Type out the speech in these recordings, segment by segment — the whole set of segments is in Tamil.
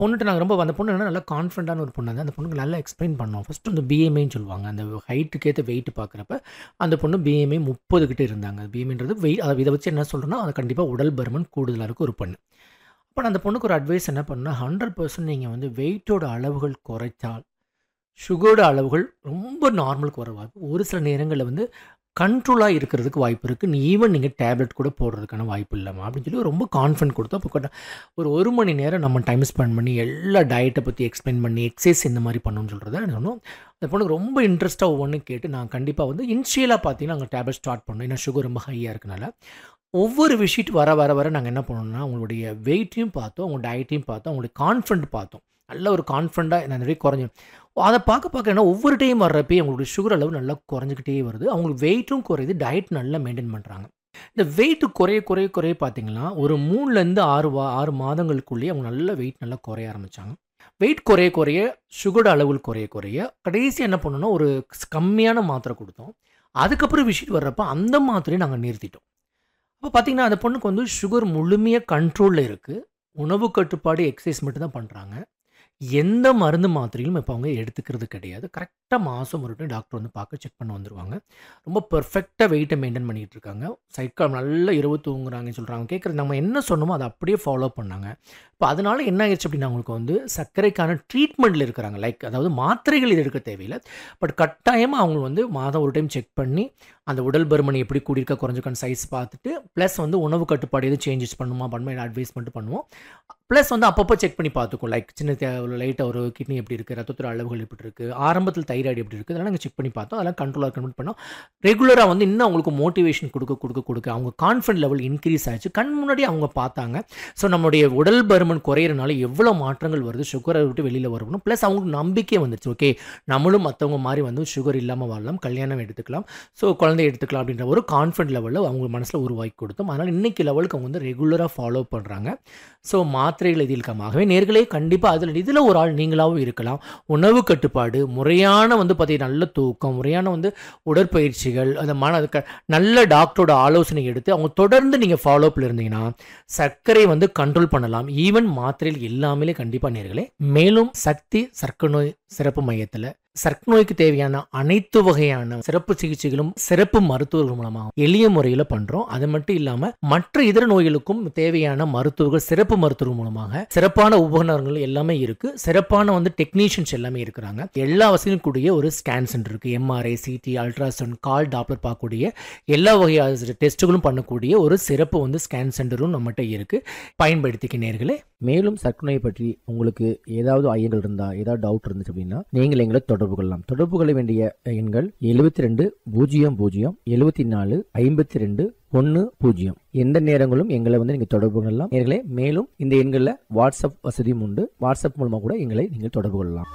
பொண்ணுட்ட நாங்கள் ரொம்ப அந்த பொண்ணு என்ன நல்லா கான்ஃபிடண்டான ஒரு பொண்ணு அது அந்த பொண்ணுக்கு நல்லா எக்ஸ்பிளைன் பண்ணோம் ஃபஸ்ட்டு வந்து பிஎம்ஐன்னு சொல்லுவாங்க அந்த ஹைட்டுக்கேற்ற வெயிட் பார்க்குறப்ப அந்த பொண்ணு பிஎம்ஐ முப்பது கிட்ட இருந்தாங்க பிஎம்ஐன்றது வெயிட் அதை இதை வச்சு என்ன சொல்கிறேன்னா அது கண்டிப்பாக உடல் பருமன் கூடுதலாக இருக்க ஒரு பொண்ணு அப்போ நான் அந்த பொண்ணுக்கு ஒரு அட்வைஸ் என்ன பண்ணால் ஹண்ட்ரட் பர்சன்ட் நீங்கள் வந்து வெயிட்டோட அளவுகள் குறைத்தால் சுகரோட அளவுகள் ரொம்ப நார்மலுக்கு வர வாய்ப்பு ஒரு சில நேரங்களில் வந்து கண்ட்ரோலாக இருக்கிறதுக்கு வாய்ப்பு இருக்குது ஈவன் நீங்கள் டேப்லெட் கூட போடுறதுக்கான வாய்ப்பு இல்லைம்மா அப்படின்னு சொல்லி ரொம்ப கான்ஃபிடன்ட் கொடுத்தோம் அப்போ கொண்ட- ஒரு ஒரு மணி நேரம் நம்ம டைம் ஸ்பெண்ட் பண்ணி எல்லா டயட்டை பற்றி எக்ஸ்பிளைன் பண்ணி எக்ஸசைஸ் இந்த மாதிரி பண்ணணும்னு சொல்கிறத சொன்னோம் அந்த பொண்ணுக்கு ரொம்ப இன்ட்ரெஸ்ட்டாக ஒவ்வொன்றும் கேட்டு நான் கண்டிப்பாக வந்து இனிஷியலாக பார்த்தீங்கன்னா நாங்கள் டேப்லெட் ஸ்டார்ட் பண்ணோம் ஏன்னா சுகர் ரொம்ப ஹையாக இருக்கனால ஒவ்வொரு விஷயத்து வர வர வர நாங்கள் என்ன பண்ணோம்னா உங்களுடைய வெயிட்டையும் பார்த்தோம் உங்கள் டயட்டையும் பார்த்தோம் உங்களுடைய கான்ஃபிடன்ட் பார்த்தோம் நல்ல ஒரு கான்ஃபிடண்ட்டாக நிறைய குறைஞ்சி அதை பார்க்க பார்க்க என்ன ஒவ்வொரு டைம் வர்றப்பே அவங்களுடைய சுகர் அளவு நல்லா குறைஞ்சிக்கிட்டே வருது அவங்களுக்கு வெயிட்டும் குறையுது டயட் நல்லா மெயின்டைன் பண்ணுறாங்க இந்த வெயிட் குறைய குறைய குறைய பார்த்தீங்கன்னா ஒரு மூணுலேருந்து ஆறு வா ஆறு மாதங்களுக்குள்ளேயே அவங்க நல்ல வெயிட் நல்லா குறைய ஆரம்பித்தாங்க வெயிட் குறைய குறைய சுகரோட அளவுகள் குறைய குறைய கடைசி என்ன பண்ணோம்னா ஒரு கம்மியான மாத்திரை கொடுத்தோம் அதுக்கப்புறம் விஷயம் வர்றப்ப அந்த மாத்திரையை நாங்கள் நிறுத்திட்டோம் அப்போ பார்த்தீங்கன்னா அந்த பொண்ணுக்கு வந்து சுகர் முழுமையாக கண்ட்ரோலில் இருக்குது உணவு கட்டுப்பாடு எக்ஸசைஸ் மட்டும் தான் பண்ணுறாங்க எந்த மருந்து மாத்திரையும் இப்போ அவங்க எடுத்துக்கிறது கிடையாது கரெக்டாக மாதம் ஒரு டைம் டாக்டர் வந்து பார்க்க செக் பண்ண வந்துருவாங்க ரொம்ப பெர்ஃபெக்டாக வெயிட்டை மெயின்டைன் பண்ணிகிட்டு இருக்காங்க சைக்கிள் நல்ல இரவு தூங்குறாங்கன்னு சொல்கிறாங்க கேட்குறது நம்ம என்ன சொன்னோமோ அதை அப்படியே ஃபாலோ பண்ணாங்க இப்போ அதனால என்ன ஆயிடுச்சு அப்படின்னா அவங்களுக்கு வந்து சர்க்கரைக்கான ட்ரீட்மெண்ட்டில் இருக்கிறாங்க லைக் அதாவது மாத்திரைகள் இது எடுக்க தேவையில்லை பட் கட்டாயமாக அவங்க வந்து மாதம் ஒரு டைம் செக் பண்ணி அந்த உடல் பருமன் எப்படி கூடியிருக்கா குறைஞ்சிருக்கான்னு சைஸ் பார்த்துட்டு ப்ளஸ் வந்து உணவு கட்டுப்பாடு எதுவும் சேஞ்சஸ் பண்ணுமா பண்ணுமா அட்வைஸ் பண்ணிட்டு பண்ணுவோம் ப்ளஸ் வந்து அப்பப்போ செக் பண்ணி பார்த்துக்கும் லைக் சின்ன லைட்டாக ஒரு கிட்னி எப்படி இருக்குது ரத்தத்தோட அளவுகள் எப்படி இருக்குது ஆரம்பத்தில் தைராய்டு எப்படி இருக்குது அதெல்லாம் நாங்கள் செக் பண்ணி பார்த்தோம் அதெல்லாம் கண்ட்ரோலாக கன்வெர்ட் பண்ணோம் ரெகுலராக வந்து இன்னும் அவங்களுக்கு மோட்டிவேஷன் கொடுக்க கொடுக்க கொடுக்க அவங்க கான்ஃபிடன்ட் லெவல் இன்க்ரீஸ் ஆச்சு கண் முன்னாடி அவங்க பார்த்தாங்க ஸோ நம்மளுடைய உடல் பருமன் குறையிறனால எவ்வளோ மாற்றங்கள் வருது சுகரை விட்டு வெளியில் வரணும் ப்ளஸ் அவங்களுக்கு நம்பிக்கை வந்துருச்சு ஓகே நம்மளும் மற்றவங்க மாதிரி வந்து சுகர் இல்லாமல் வாழலாம் கல்யாணம் எடுத்துக்கலாம் ஸோ குழந்தை எடுத்துக்கலாம் அப்படின்ற ஒரு கான்ஃபிடன்ட் லெவலில் அவங்க மனசில் உருவாக்கி கொடுத்தோம் அதனால் இன்னைக்கு லெவலுக்கு அவங்க வந்து ரெகுலராக ஃபாலோ பண்ணுறாங்க ஸோ மாத்திரைகள் இது இருக்காம ஆகவே நேர்களே கண்டிப்பாக அதில் இதில் ஒரு ஆள் நீங்களாகவும் இருக்கலாம் உணவு கட்டுப்பாடு முறையான வந்து பார்த்தீங்கன்னா நல்ல தூக்கம் முறையான வந்து உடற்பயிற்சிகள் அந்த மன அதுக்கு நல்ல டாக்டரோட ஆலோசனை எடுத்து அவங்க தொடர்ந்து நீங்கள் ஃபாலோப்பில் இருந்தீங்கன்னா சர்க்கரை வந்து கண்ட்ரோல் பண்ணலாம் ஈவன் மாத்திரையில் எல்லாமே கண்டிப்பாக நேர்களே மேலும் சக்தி சர்க்கரை நோய் சிறப்பு மையத்தில் சர்க்கரை நோய்க்கு தேவையான அனைத்து வகையான சிறப்பு சிகிச்சைகளும் சிறப்பு மருத்துவர்கள் மூலமாக எளிய முறையில் பண்றோம் அது மட்டும் இல்லாம மற்ற இதர நோய்களுக்கும் தேவையான மருத்துவர்கள் சிறப்பு மருத்துவர்கள் மூலமாக சிறப்பான உபகரணங்கள் எல்லாமே இருக்கு சிறப்பான வந்து டெக்னீஷியன்ஸ் எல்லாமே இருக்கிறாங்க எல்லா வசதியும் கூடிய ஒரு ஸ்கேன் சென்டர் இருக்கு MRI CT ultrasound colour Doppler பார்க்கக்கூடிய எல்லா வகையான டெஸ்ட்டுகளும் பண்ணக்கூடிய ஒரு சிறப்பு வந்து ஸ்கேன் சென்டரும் நம்மகிட்ட இருக்கு பயன்படுத்திக்க நேர்களே மேலும் சர்க்கரை நோயை பற்றி உங்களுக்கு ஏதாவது ஐயங்கள் இருந்தா ஏதாவது டவுட் இருந்துச்சு அப்படின்னா நீங்கள் எங்களை தொடர்பு கொள்ளலாம் தொடர்பு கொள்ள வேண்டிய எண்கள் எழுபத்தி ரெண்டு பூஜ்ஜியம் பூஜ்ஜியம் எழுபத்தி நாலு ஐம்பத்தி ரெண்டு ஒன்று பூஜ்ஜியம் எந்த நேரங்களும் எங்களை வந்து நீங்கள் தொடர்பு கொள்ளலாம் நேர்களே மேலும் இந்த எண்களில் வாட்ஸ்அப் வசதியும் உண்டு வாட்ஸ்அப் மூலமாக கூட எங்களை நீங்கள் தொடர்பு கொள்ளலாம்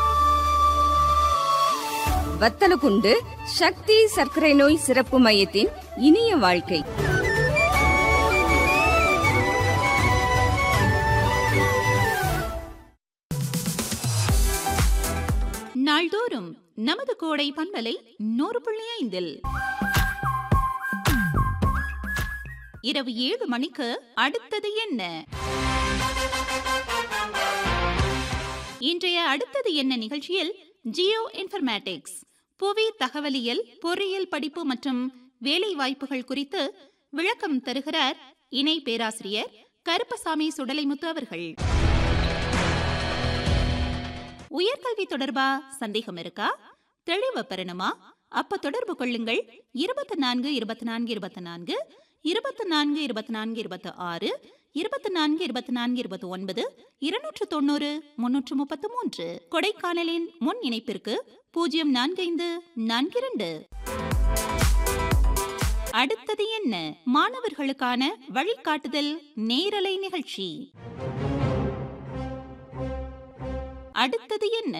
வத்தலகுண்டு சக்தி சர்க்கரை நோய் சிறப்பு மையத்தின் இனிய வாழ்க்கை நாள்தோறும் நமது கோடை பண்பலை நூறு புள்ளி ஐந்தில் இரவு ஏழு மணிக்கு அடுத்தது என்ன இன்றைய அடுத்தது என்ன நிகழ்ச்சியில் ஜியோ இன்ஃபர்மேட்டிக்ஸ் புவி தகவலியல் பொறியியல் படிப்பு மற்றும் வேலை வாய்ப்புகள் குறித்து விளக்கம் தருகிறார் இணை பேராசிரியர் கருப்பசாமி சுடலைமுத்து அவர்கள் உயர்கல்வி தொடர்பா சந்தேகம் இருக்கா தெளிவு பெறணுமா அப்ப தொடர்பு கொள்ளுங்கள் இருபத்தி நான்கு இருபத்தி நான்கு இருபத்தி நான்கு இருபத்தி நான்கு இருபத்தி நான்கு இருபத்தி ஆறு இருபத்தி நான்கு இருபத்தி நான்கு இருபத்தி ஒன்பது இருநூற்று தொண்ணூறு முன்னூற்று முப்பத்து மூன்று கொடைக்கானலின் முன் இணைப்பிற்கு பூஜ்ஜியம் நான்கு ஐந்து நான்கு இரண்டு அடுத்தது என்ன மாணவர்களுக்கான வழிகாட்டுதல் நேரலை நிகழ்ச்சி அடுத்தது என்ன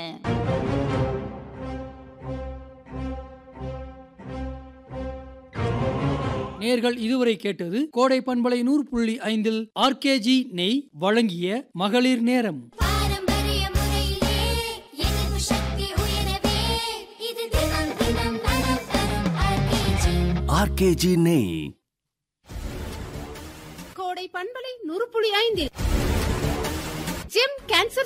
நேர்கள் இதுவரை கேட்டது கோடை பண்பலை நூறு புள்ளி ஐந்தில் ஆர்கேஜி நெய் வழங்கிய மகளிர் நேரம் பாரம்பரிய முறையிலே எதிர்ப்பு சக்தி உயரவே இது தினம் தினம் நலம் தரும் ஆர்கேஜி ஆர்கேஜி நெய் கோடை பண்பலை நூறு புள்ளி ஐந்தில் எஸ்எஸ்எம் கேன்சர்